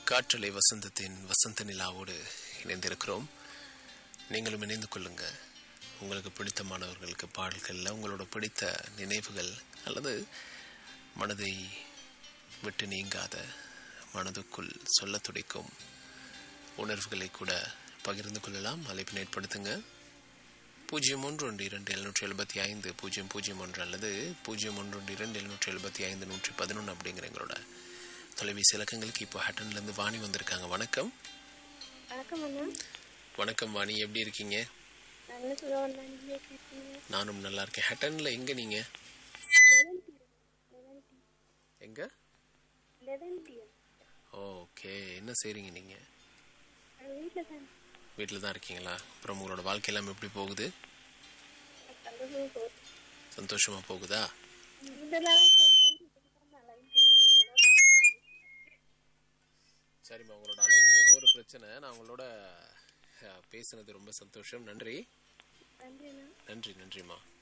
காற்றலை வசந்தத்தின் வசந்த நிலாவோடு இணைந்திருக்கிறோம் நீங்களும் இணைந்து கொள்ளுங்க உங்களுக்கு பிடித்தமானவர்களுக்கு பாடல்களில் உங்களோட பிடித்த நினைவுகள் அல்லது மனதை விட்டு நீங்காத மனதுக்குள் சொல்ல துடிக்கும் உணர்வுகளை கூட பகிர்ந்து கொள்ளலாம் அழைப்பினை ஏற்படுத்துங்க பூஜ்ஜியம் ஒன்று ஒன்று இரண்டு எழுநூற்றி எழுபத்தி ஐந்து பூஜ்ஜியம் பூஜ்ஜியம் ஒன்று அல்லது பூஜ்ஜியம் ஒன்று ஒன்று இரண்டு எழுநூற்றி எழுபத்தி ஐந்து நூற்றி பதினொன்று அப்படிங்கிற எங்களோட தொலைபேசி இலக்கங்களுக்கு இப்போ ஹட்டன்லேருந்து வாணி வந்திருக்காங்க வணக்கம் வணக்கம் அண்ணா வணக்கம் வாணி எப்படி இருக்கீங்க நல்ல சுகம் நீங்க எப்படி இருக்கீங்க நானும் நல்லா இருக்கேன் ஹட்டன்ல எங்க நீங்க லெவன் டீ லெவன் டீ எங்க லெவன் டீ ஓகே என்ன செய்றீங்க நீங்க வீட்டில் தான் வீட்டில் தான் இருக்கீங்களா அப்புறம் உங்களோட வாழ்க்கையெல்லாம் எப்படி போகுது சந்தோஷமா போகுது சந்தோஷமா போகுதா இதெல்லாம் சரி சரி இதுக்கப்புறம் நான் லைன் கிடைச்சிருக்கேன் சரிம்மா உங்களோட அழைப்பில் ஏதோ ஒரு பிரச்சனை நான் உங்களோட அஹ், பேசுனது ரொம்ப சந்தோஷம் நன்றி நன்றி அண்ணா நன்றி நன்றிம்மா